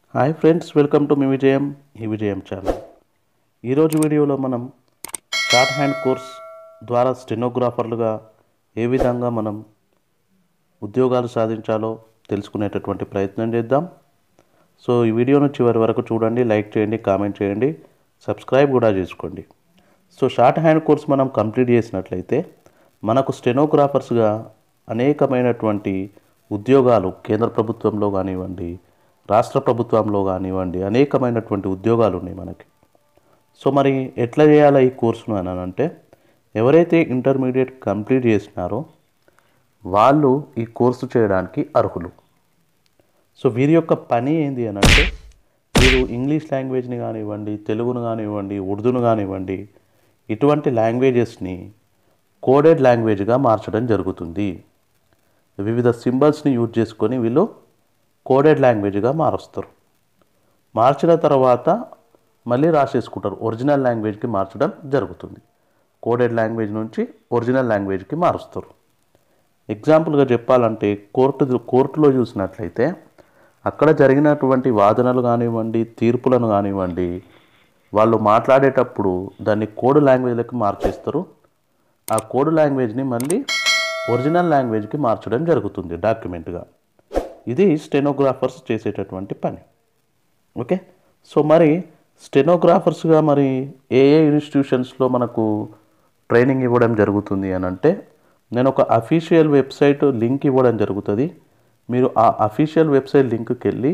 hi friends welcome to మీ విజయం ఈ విజయం ఛానల్ ఈరోజు వీడియోలో మనం షార్ట్ హ్యాండ్ కోర్స్ ద్వారా స్టెనోగ్రాఫర్లుగా ఏ విధంగా మనం ఉద్యోగాలు సాధించాలో తెలుసుకునేటటువంటి ప్రయత్నం చేద్దాం సో ఈ వీడియోను చివరి వరకు చూడండి లైక్ చేయండి కామెంట్ చేయండి సబ్స్క్రైబ్ కూడా చేసుకోండి సో షార్ట్ హ్యాండ్ కోర్స్ మనం కంప్లీట్ చేసినట్లయితే మనకు స్టెనోగ్రాఫర్స్గా అనేకమైనటువంటి ఉద్యోగాలు కేంద్ర ప్రభుత్వంలో కానివ్వండి రాష్ట్ర ప్రభుత్వంలో కానివ్వండి అనేకమైనటువంటి ఉద్యోగాలు ఉన్నాయి మనకి సో మరి ఎట్లా చేయాలి ఈ కోర్సును అని అంటే ఎవరైతే ఇంటర్మీడియట్ కంప్లీట్ చేసినారో వాళ్ళు ఈ కోర్సు చేయడానికి అర్హులు సో వీరి యొక్క పని ఏంది అని అంటే వీరు ఇంగ్లీష్ లాంగ్వేజ్ని కానివ్వండి తెలుగును కానివ్వండి ఉర్దూను కానివ్వండి ఇటువంటి లాంగ్వేజెస్ని కోడెడ్ లాంగ్వేజ్గా మార్చడం జరుగుతుంది వివిధ సింబల్స్ని యూజ్ చేసుకొని వీళ్ళు కోడెడ్ లాంగ్వేజ్గా మారుస్తారు మార్చిన తర్వాత మళ్ళీ రాసేసుకుంటారు ఒరిజినల్ లాంగ్వేజ్కి మార్చడం జరుగుతుంది కోడెడ్ లాంగ్వేజ్ నుంచి ఒరిజినల్ లాంగ్వేజ్కి మారుస్తారు ఎగ్జాంపుల్గా చెప్పాలంటే కోర్టు కోర్టులో చూసినట్లయితే అక్కడ జరిగినటువంటి వాదనలు కానివ్వండి తీర్పులను కానివ్వండి వాళ్ళు మాట్లాడేటప్పుడు దాన్ని కోడ్ లాంగ్వేజ్లకి మార్చేస్తారు ఆ కోడ్ లాంగ్వేజ్ని మళ్ళీ ఒరిజినల్ లాంగ్వేజ్కి మార్చడం జరుగుతుంది డాక్యుమెంట్గా ఇది స్టెనోగ్రాఫర్స్ చేసేటటువంటి పని ఓకే సో మరి స్టెనోగ్రాఫర్స్గా మరి ఏ ఏ ఇన్స్టిట్యూషన్స్లో మనకు ట్రైనింగ్ ఇవ్వడం జరుగుతుంది అని అంటే నేను ఒక అఫీషియల్ వెబ్సైట్ లింక్ ఇవ్వడం జరుగుతుంది మీరు ఆ అఫీషియల్ వెబ్సైట్ లింక్కి వెళ్ళి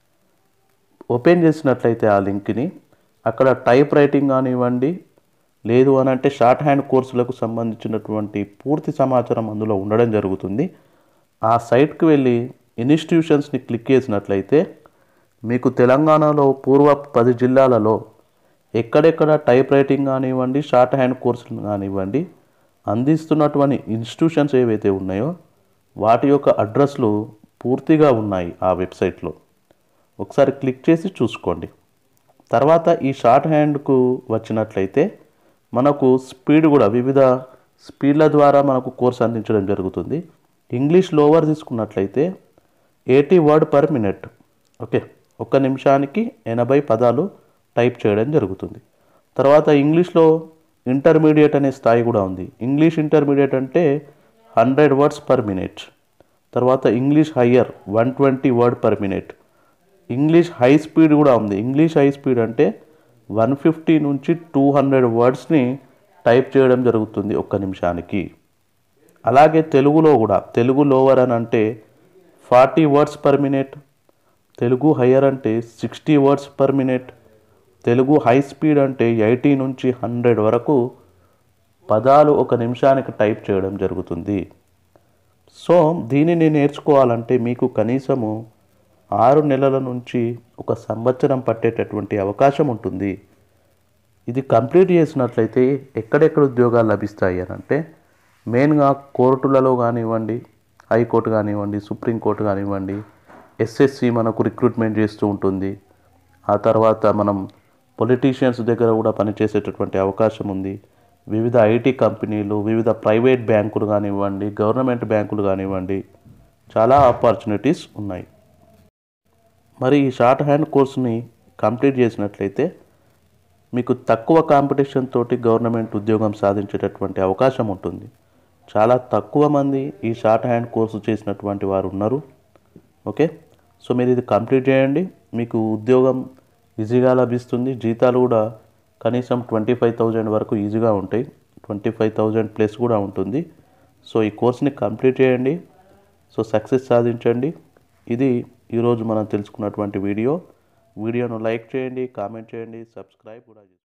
ఓపెన్ చేసినట్లయితే ఆ లింక్ని అక్కడ టైప్ రైటింగ్ కానివ్వండి లేదు అని అంటే షార్ట్ హ్యాండ్ కోర్సులకు సంబంధించినటువంటి పూర్తి సమాచారం అందులో ఉండడం జరుగుతుంది ఆ సైట్కి వెళ్ళి ఇన్స్టిట్యూషన్స్ని క్లిక్ చేసినట్లయితే మీకు తెలంగాణలో పూర్వ పది జిల్లాలలో ఎక్కడెక్కడ టైప్ రైటింగ్ కానివ్వండి షార్ట్ హ్యాండ్ కోర్సులు కానివ్వండి అందిస్తున్నటువంటి ఇన్స్టిట్యూషన్స్ ఏవైతే ఉన్నాయో వాటి యొక్క అడ్రస్లు పూర్తిగా ఉన్నాయి ఆ వెబ్సైట్లో ఒకసారి క్లిక్ చేసి చూసుకోండి తర్వాత ఈ షార్ట్ హ్యాండ్కు వచ్చినట్లయితే మనకు స్పీడ్ కూడా వివిధ స్పీడ్ల ద్వారా మనకు కోర్స్ అందించడం జరుగుతుంది ఇంగ్లీష్ లోవర్ తీసుకున్నట్లయితే eighty word per minute okay ఒక్క నిమిషానికి ఎనభై పదాలు టైప్ చేయడం జరుగుతుంది తర్వాత ఇంగ్లీష్లో ఇంటర్మీడియట్ అనే స్థాయి కూడా ఉంది ఇంగ్లీష్ ఇంటర్మీడియట్ అంటే హండ్రెడ్ వర్డ్స్ పర్ మినిట్ తర్వాత English higher one twenty word per minute English high speed కూడా ఉంది ఇంగ్లీష్ హై స్పీడ్ అంటే వన్ ఫిఫ్టీ నుంచి టూ హండ్రెడ్ వర్డ్స్ని టైప్ చేయడం జరుగుతుంది ఒక్క నిమిషానికి అలాగే తెలుగులో కూడా తెలుగు లోవర్ అని అంటే forty words per minute Telugu higher అంటే sixty words per minute Telugu high speed అంటే ఎయిటీ నుంచి హండ్రెడ్ వరకు పదాలు ఒక నిమిషానికి టైప్ చేయడం జరుగుతుంది సో దీనిని నేర్చుకోవాలంటే మీకు కనీసము ఆరు నెలల నుంచి ఒక సంవత్సరం పట్టేటటువంటి అవకాశం ఉంటుంది ఇది కంప్లీట్ చేసినట్లయితే ఎక్కడెక్కడ ఉద్యోగాలు లభిస్తాయి అని అంటే మెయిన్గా కోర్టులలో కానివ్వండి హైకోర్టు కానివ్వండి సుప్రీంకోర్టు కానివ్వండి ఎస్ఎస్సి మనకు రిక్రూట్మెంట్ చేస్తూ ఉంటుంది ఆ తర్వాత మనం పొలిటీషియన్స్ దగ్గర కూడా పనిచేసేటటువంటి అవకాశం ఉంది వివిధ ఐటీ కంపెనీలు వివిధ ప్రైవేట్ బ్యాంకులు కానివ్వండి గవర్నమెంట్ బ్యాంకులు కానివ్వండి చాలా ఆపర్చునిటీస్ ఉన్నాయి మరి ఈ షార్ట్ హ్యాండ్ కోర్సుని కంప్లీట్ చేసినట్లయితే మీకు తక్కువ కాంపిటీషన్ తోటి గవర్నమెంట్ ఉద్యోగం సాధించేటటువంటి అవకాశం ఉంటుంది చాలా తక్కువ మంది ఈ షార్ట్ హ్యాండ్ కోర్సు చేసినటువంటి వారు ఉన్నారు ఓకే సో మీరు ఇది కంప్లీట్ చేయండి మీకు ఉద్యోగం ఈజీగా లభిస్తుంది జీతాలు కూడా కనీసం ట్వంటీ ఫైవ్ థౌజండ్ వరకు ఈజీగా ఉంటాయి ట్వంటీ ఫైవ్ థౌజండ్ ప్లస్ కూడా ఉంటుంది సో ఈ కోర్స్ని కంప్లీట్ చేయండి సో సక్సెస్ సాధించండి ఇది ఈరోజు మనం తెలుసుకున్నటువంటి వీడియో వీడియోను లైక్ చేయండి కామెంట్ చేయండి సబ్స్క్రైబ్ కూడా చేయండి